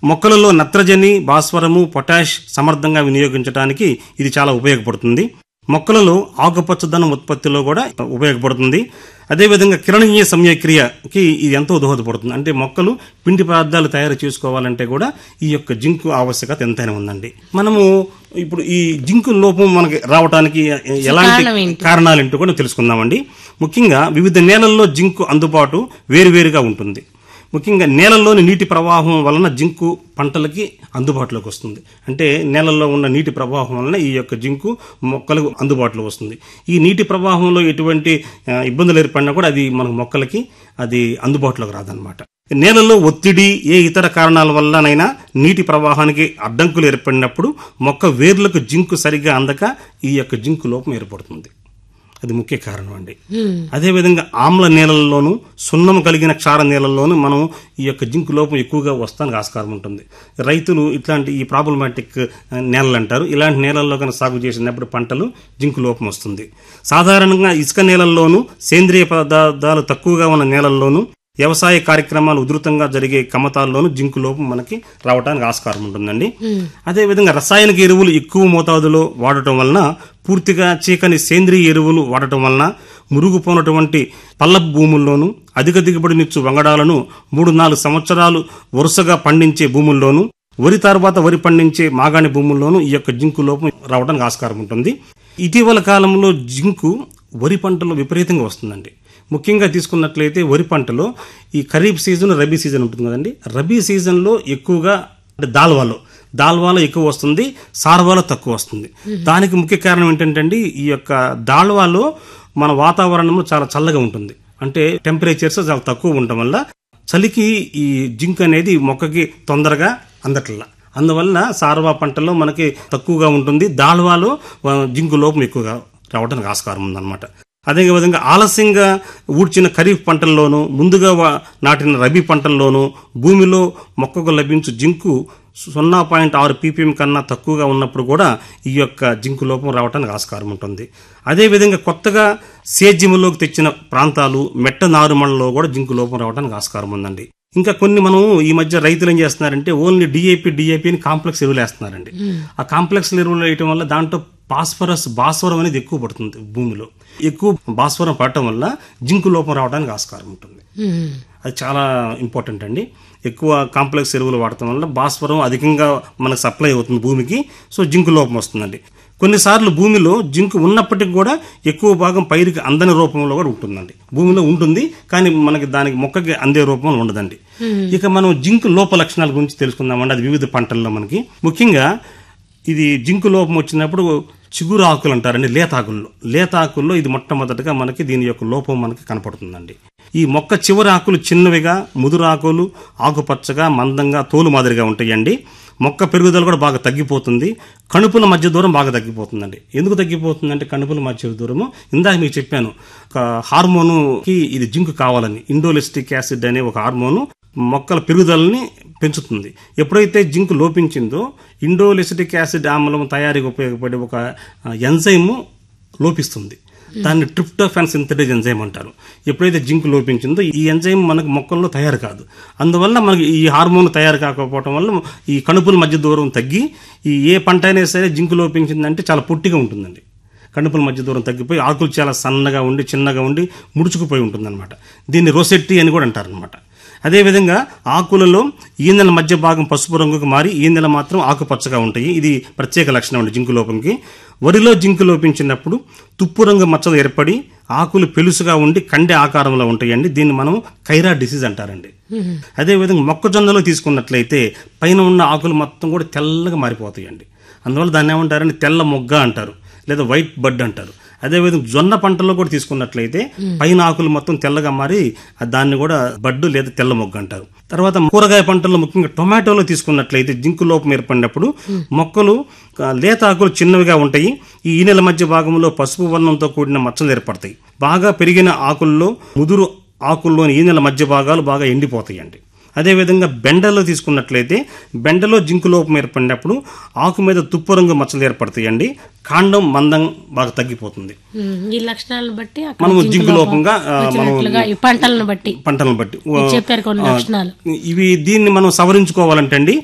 మొక్కలలో నత్రజని భాస్వరము పొటాష్ సమర్థంగా వినియోగించడానికి ఇది చాలా ఉపయోగపడుతుంది మొక్కలలో ఆకుపచ్చదనం ఉత్పత్తిలో కూడా ఉపయోగపడుతుంది అదేవిధంగా కిరణీయ సంయక్రియకి ఇది ఎంతో దోహదపడుతుంది అంటే మొక్కలు పిండి పదార్థాలు తయారు చేసుకోవాలంటే కూడా ఈ యొక్క జింకు ఆవశ్యకత ఎంతైనా ఉందండి మనము ఇప్పుడు ఈ జింకు లోపం మనకి రావడానికి ఎలాంటి కారణం ఏంటి? కారణాలు ఏంటో కూడా తెలుసుకుందామండి ముఖ్యంగా వివిధ నేలల్లో జింకు అందుబాటు వేరువేరుగా ఉంటుంది ముఖ్యంగా నేలల్లోని నీటి ప్రవాహం వలన జింకు పంటలకి అందుబాటులోకి వస్తుంది అంటే నేలల్లో ఉన్న నీటి ప్రవాహం వలన ఈ యొక్క జింకు మొక్కలకు అందుబాటులో వస్తుంది ఈ నీటి ప్రవాహంలో ఎటువంటి ఆ, ఇబ్బందులు ఏర్పడినా కూడా అది మన మొక్కలకి అది అందుబాటులోకి రాదనమాట నేలలో ఒత్తిడి ఏ ఇతర కారణాల వల్లనైనా నీటి ప్రవాహానికి అడ్డంకులు ఏర్పడినప్పుడు మొక్క వేర్లకు జింకు సరిగ్గా అందక ఈ యొక్క జింకు లోపం ఏర్పడుతుంది అది ముఖ్య కారణం అండి అదేవిధంగా ఆమ్ల నేలల్లోనూ సున్నం కలిగిన క్షార నేలల్లోనూ మనం ఈ యొక్క జింకు లోపం ఎక్కువగా వస్తానికి ఆస్కారం ఉంటుంది రైతులు ఇట్లాంటి ఈ ప్రాబ్లమాటిక్ నేలలు అంటారు ఇలాంటి నేలల్లో కనుక సాగు చేసినప్పుడు పంటలు జింకు లోపం వస్తుంది సాధారణంగా ఇసుక నేలల్లోనూ సేంద్రియ పదార్థాలు తక్కువగా ఉన్న నేలల్లోనూ వ్యవసాయ కార్యక్రమాలు ఉధృతంగా జరిగే కమతాల్లోనూ జింకు లోపం మనకి రావడానికి ఆస్కారం ఉంటుందండి అదేవిధంగా రసాయనిక ఎరువులు ఎక్కువ మోతాదులో వాడటం వలన పూర్తిగా చీకని సేంద్రియ ఎరువులు వాడటం వలన మురుగుపోనటువంటి పల్లపు భూముల్లోనూ అధిక దిగుబడినిచ్చు వంగడాలను మూడు నాలుగు సంవత్సరాలు వరుసగా పండించే భూముల్లోనూ వరి తర్వాత వరి పండించే మాగాణి భూముల్లోనూ ఈ యొక్క జింకు లోపం రావడానికి ఆస్కారం ఉంటుంది ఇటీవల కాలంలో జింకు వరి పంటలో విపరీతంగా వస్తుందండి ముఖ్యంగా తీసుకున్నట్లయితే వరి పంటలో ఈ ఖరీఫ్ సీజన్ రబీ సీజన్ ఉంటుంది కదండి రబీ సీజన్లో ఎక్కువగా అంటే దాల్వాలో దాల్వాలో ఎక్కువ వస్తుంది సార్వాలో తక్కువ వస్తుంది దానికి ముఖ్య కారణం ఏంటంటే అండి ఈ యొక్క దాల్వాలో మన వాతావరణంలో చాలా చల్లగా ఉంటుంది అంటే టెంపరేచర్స్ చాలా తక్కువ ఉండటం వల్ల చలికి ఈ జింక్ అనేది మొక్కకి తొందరగా అందట్లా అందువల్ల సార్వా పంటల్లో మనకి తక్కువగా ఉంటుంది దాల్వాలో ఆ, జింకు లోపం ఎక్కువగా రావడానికి ఆస్కారం ఉందన్నమాట అదే విధంగా ఆలస్యంగా ఊడ్చిన ఖరీఫ్ పంటల్లోనూ ముందుగా వా- నాటిన రబీ పంటల్లోనూ భూమిలో మొక్కకు లభించు జింకు సున్నా పాయింట్ ఆరు పీపీఎం కన్నా తక్కువగా ఉన్నప్పుడు కూడా ఈ యొక్క జింకు లోపం రావడానికి ఆస్కారం ఉంటుంది అదేవిధంగా కొత్తగా సేద్యములోకి తెచ్చిన ప్రాంతాలు మెట్ట నారుమళ్ళలో కూడా జింకు లోపం రావడానికి ఆస్కారం ఉందండి ఇంకా కొన్ని మనం ఈ మధ్య రైతులు ఏం చేస్తున్నారంటే ఓన్లీ డిఏపి డిఏపి అని కాంప్లెక్స్ ఎరువులు వేస్తున్నారండి ఆ కాంప్లెక్స్ ఎరువులు వేయటం వల్ల దాంట్లో పాస్ఫరస్ భాస్వరం అనేది ఎక్కువ పడుతుంది భూమిలో ఎక్కువ భాస్వరం పడటం వల్ల జింకు లోపం రావడానికి ఆస్కారం ఉంటుంది అది చాలా ఇంపార్టెంట్ అండి ఎక్కువ కాంప్లెక్స్ ఎరువులు వాడటం వల్ల భాస్వరం అధికంగా మనకు సప్లై అవుతుంది భూమికి సో జింకు లోపం వస్తుందండి కొన్నిసార్లు భూమిలో జింకు ఉన్నప్పటికీ కూడా ఎక్కువ భాగం పైరుకి అందని రూపంలో కూడా ఉంటుందండి భూమిలో ఉంటుంది కానీ మనకి దానికి మొక్కకి అందే రూపంలో ఉండదండి ఇక మనం జింకు లోప లక్షణాల గురించి తెలుసుకుందామండి అది వివిధ పంటల్లో మనకి ముఖ్యంగా ఇది జింకు లోపం వచ్చినప్పుడు చిగురు ఆకులు అంటారండి లేతాకుల్లో లేతాకుల్లో ఇది మొట్టమొదటిగా మనకి దీని యొక్క లోపం మనకి కనపడుతుందండి ఈ మొక్క చివరి ఆకులు చిన్నవిగా ముదురు ఆకులు ఆకుపచ్చగా మందంగా తోలు మాదిరిగా ఉంటాయండి మొక్క పెరుగుదల కూడా బాగా తగ్గిపోతుంది కణుపుల మధ్య దూరం బాగా తగ్గిపోతుందండి ఎందుకు తగ్గిపోతుందంటే కణుపుల మధ్య దూరము ఇందాక మీకు చెప్పాను ఒక హార్మోనుకి ఇది జింక్ కావాలని ఇండోలిస్టిక్ యాసిడ్ అనే ఒక హార్మోను మొక్కల పెరుగుదలని పెంచుతుంది ఎప్పుడైతే జింక్ లోపించిందో ఇండోలిసిటిక్ యాసిడ్ ఆమ్లం తయారీకి ఉపయోగపడే ఒక ఎంజైము లోపిస్తుంది దాన్ని ట్రిప్టోఫాన్ సింథటిక్ ఎంజైమ్ అంటారు ఎప్పుడైతే జింక్ లోపించిందో ఈ ఎంజైమ్ మనకు మొక్కల్లో తయారు కాదు అందువల్ల మనకి ఈ హార్మోన్ తయారు కాకపోవడం వల్ల ఈ కణుపుల మధ్య దూరం తగ్గి ఈ ఏ పంట అయినా సరే జింక్ లోపించిందంటే చాలా పొట్టిగా ఉంటుందండి కణుపుల మధ్య దూరం తగ్గిపోయి ఆకులు చాలా సన్నగా ఉండి చిన్నగా ఉండి ముడుచుకుపోయి ఉంటుందన్నమాట దీన్ని రోసెట్టి అని కూడా అంటారనమాట అదేవిధంగా ఆకులలో ఈనెల మధ్య భాగం పసుపు రంగుకు మారి ఈనెల మాత్రం ఆకుపచ్చగా ఉంటాయి ఇది ప్రత్యేక లక్షణం అండి జింకు లోపంకి వరిలో జింకు లోపించినప్పుడు తుప్పు రంగు మచ్చలు ఏర్పడి ఆకులు పెలుసుగా ఉండి కండె ఆకారంలో ఉంటాయండి దీన్ని మనం కైరా డిసీజ్ అంటారండి అదేవిధంగా మొక్కజొన్నలో తీసుకున్నట్లయితే పైన ఉన్న ఆకులు మొత్తం కూడా తెల్లగా మారిపోతాయండి అందువల్ల దాన్ని ఏమంటారంటే తెల్ల మొగ్గ అంటారు లేదా వైట్ బడ్ అంటారు అదేవిధంగా జొన్న పంటలో కూడా తీసుకున్నట్లయితే పైన ఆకులు మొత్తం తెల్లగా మారి ఆ దాన్ని కూడా బడ్డు లేదా తెల్ల మొగ్గ అంటారు తర్వాత కూరగాయ పంటల్లో ముఖ్యంగా టొమాటోలో తీసుకున్నట్లయితే జింకు లోపం ఏర్పడినప్పుడు మొక్కలు ఆ, లేత ఆకులు చిన్నవిగా ఉంటాయి ఈ ఈనెల మధ్య భాగంలో పసుపు వర్ణంతో కూడిన మచ్చలు ఏర్పడతాయి బాగా పెరిగిన ఆకుల్లో ముదురు ఆకుల్లోని ఈనెల మధ్య భాగాలు బాగా ఎండిపోతాయండి అదేవిధంగా బెండలో తీసుకున్నట్లయితే బెండలో జింకు లోపం ఏర్పడినప్పుడు ఆకు మీద తుప్పు రంగు మచ్చలు ఏర్పడతాయండి కాండం మందం బాగా తగ్గిపోతుంది ఉమ్, ఈ లక్షణాలను బట్టి అక్కడ మనము జింకు జింకు లోపం లోపంగా ఆ, మనం వచ్చినట్లుగా ఈ పంటలను బట్టి పంటలను బట్టి మీరు చెప్పారు కొన్ని లక్షణాలు ఇవి దీన్ని మనం సవరించుకోవాలంటే అండి